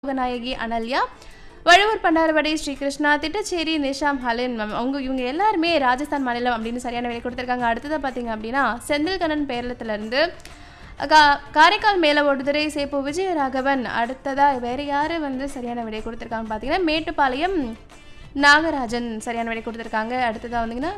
நாயகி Analya Vazhuvur Pandaravadai Sri Krishna Thittacheri Nisham Halin ma'am அவங்க இவங்க எல்லாருமே ராஜஸ்தான் மாநிலம் அப்படின்னு சரியான விலை கொடுத்துருக்காங்க அடுத்ததாக பார்த்தீங்க அப்படின்னா செந்தில்கண்ணன் பேரளத்துலேருந்து கா காரைக்கால் மேல ஒடுதுறை சேப்பு விஜயராகவன் அடுத்ததாக வேற யார் வந்து சரியான விடை கொடுத்துருக்காங்கன்னு பார்த்தீங்கன்னா மேட்டுப்பாளையம் நாகராஜன் சரியான விடை கொடுத்துருக்காங்க அடுத்ததாக வந்தீங்கன்னா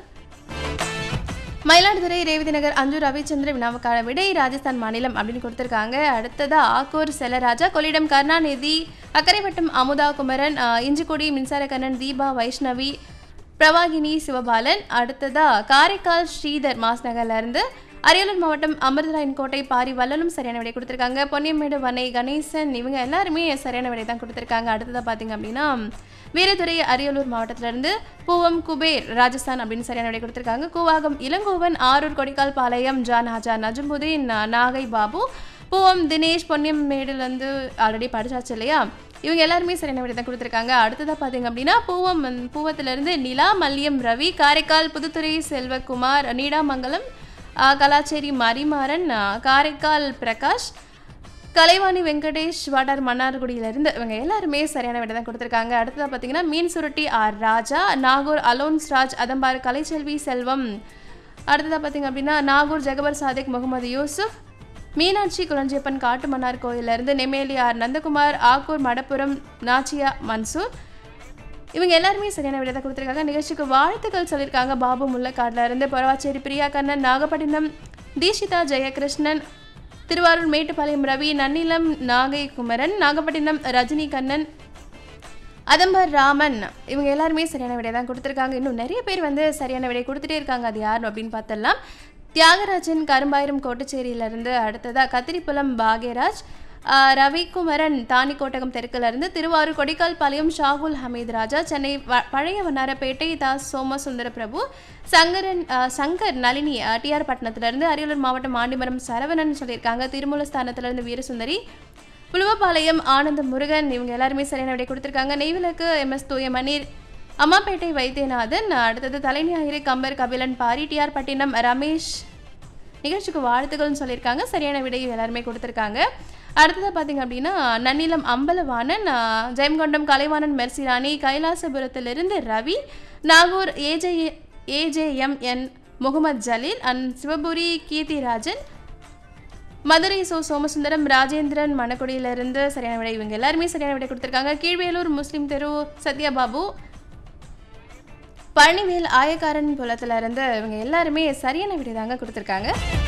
மயிலாடுதுறை ரேவதி நகர் அஞ்சு ரவிச்சந்திர வினாவுக்கான விடை ராஜஸ்தான் மாநிலம் அப்படின்னு கொடுத்துருக்காங்க அடுத்ததா ஆக்கூர் செல்லராஜா கொள்ளிடம் கருணாநிதி அக்கரைவட்டம் அமுதா குமரன் ஆஹ், இஞ்சிக்குடி மின்சாரக்கண்ணன் தீபா வைஷ்ணவி பிரவாகினி சிவபாலன் அடுத்ததா காரைக்கால் ஸ்ரீதர் மாஸ் நகர்ல இருந்து அரியலூர் மாவட்டம் அமிர்தராயன் கோட்டை பாரி வல்லலும் சரியான விடை கொடுத்துருக்காங்க பொன்னியமேடு வனை கணேசன் இவங்க எல்லாருமே சரியான விடை தான் கொடுத்துருக்காங்க அடுத்ததாக பார்த்தீங்க அப்படின்னா வீரதுரை அரியலூர் மாவட்டத்திலிருந்து பூவம் குபேர் ராஜஸ்தான் அப்படின்னு சரியான விடை கொடுத்துருக்காங்க கூவாகம் இளங்கோவன் ஆரூர் கொடிக்கால் பாளையம் ஜான் ஹாஜா நஜமுதீன் நா- நாகை பாபு பூவம் தினேஷ் பொன்னியம் மேடுலேருந்து ஆல்ரெடி படிச்சாச்சு இல்லையா இவங்க எல்லாருமே சரியான விடை தான் கொடுத்துருக்காங்க அடுத்ததாக பார்த்தீங்க அப்படின்னா பூவம் வந்து- பூவத்திலிருந்து நிலா மல்லியம் ரவி காரைக்கால் புதுத்துறை செல்வகுமார் நீடாமங்கலம் ஆ, கலாச்சேரி மரிமாறன் ஆ, காரைக்கால் பிரகாஷ் கலைவாணி வெங்கடேஷ் வாட்டார் மன்னார்குடியிலிருந்து இவங்க எல்லாருமே சரியான விடை தான் கொடுத்துருக்காங்க அடுத்ததாக பார்த்தீங்கன்னா மீன் சுருட்டி ஆர் ராஜா நாகூர் அலோன்ஸ் ராஜ் அதம்பார் கலைச்செல்வி செல்வம் அடுத்ததாக பார்த்தீங்க அப்படின்னா நாகூர் ஜெகபர் சாதிக் முகமது யூசுப் மீனாட்சி குளஞ்சியப்பன் காட்டுமன்னார் கோயிலிருந்து நெமேலி ஆர் நந்தகுமார் ஆக்கூர் மடப்புரம் நாச்சியா மன்சூர் இவங்க எல்லாருமே சரியான விடை தான் கொடுத்துருக்காங்க நிகழ்ச்சிக்கு வாழ்த்துக்கள் சொல்லியிருக்காங்க பாபு முல்லக்காடுல இருந்து பொறவாச்சேரி பிரியா கண்ணன் நாகப்பட்டினம் தீஷிதா ஜெயகிருஷ்ணன் திருவாரூர் மேட்டுப்பாளையம் ரவி நன்னிலம் நாகை குமரன் நாகப்பட்டினம் ரஜினி கண்ணன் அதம்பர் ராமன் இவங்க எல்லாருமே சரியான விடை தான் கொடுத்துருக்காங்க இன்னும் நிறைய பேர் வந்து சரியான விடை கொடுத்துட்டே இருக்காங்க அது யார் அப்படின்னு பார்த்தலாம் தியாகராஜன் கரும்பாயிரம் கோட்டச்சேரியிலிருந்து அடுத்ததாக கத்திரிப்புலம் பாக்யராஜ் ஆஹ் ரவிக்குமரன் தானிக்கோட்டகம் தெற்குல இருந்து திருவாரூர் கொடிக்கால் பாளையம் ஷாகுல் ஹமீத் ராஜா சென்னை வ- பழைய வண்ணாரப்பேட்டை தாஸ் சோமசுந்தர பிரபு சங்கரன் ஆஹ் சங்கர் நளினி ஆஹ் டிஆர் பட்டணத்திலிருந்து அரியலூர் மாவட்டம் ஆண்டிமரம் சரவணன் சொல்லியிருக்காங்க திருமூலஸ்தானத்திலிருந்து வீரசுந்தரி புலுவப்பாளையம் ஆனந்த முருகன் இவங்க எல்லாருமே சரியான விடை கொடுத்துருக்காங்க நெய்விளக்கு எம்எஸ் தூயமணீர் அம்மாப்பேட்டை வைத்தியநாதன் அடுத்தது தலைஞாயிறு கம்பர் கபிலன் பாரி டிஆர் பட்டினம் ரமேஷ் நிகழ்ச்சிக்கு வாழ்த்துக்கள்னு சொல்லியிருக்காங்க சரியான விடை எல்லாருமே கொடுத்துருக்காங்க அடுத்ததாக பார்த்தீங்க அப்படின்னா நன்னிலம் அம்பலவாணன் ஆஹ், ஜெயங்கொண்டம் கலைவாணன் மெர்சிராணி கைலாசபுரத்திலிருந்து Ravi Nagore AJ AJMN Mohammed Jaleel and Sivapuri Keerthirajan Madurai சோ சோமசுந்தரம் ராஜேந்திரன் மணக்குடியிலிருந்து சரியான விடை இவங்க எல்லாருமே சரியான விடை கொடுத்துருக்காங்க கீழ்வேலூர் முஸ்லீம் தெரு சத்யாபாபு பழனிவேல் ஆயக்காரன் புலத்துல இருந்து இவங்க எல்லாருமே சரியான விடை தாங்க கொடுத்துருக்காங்க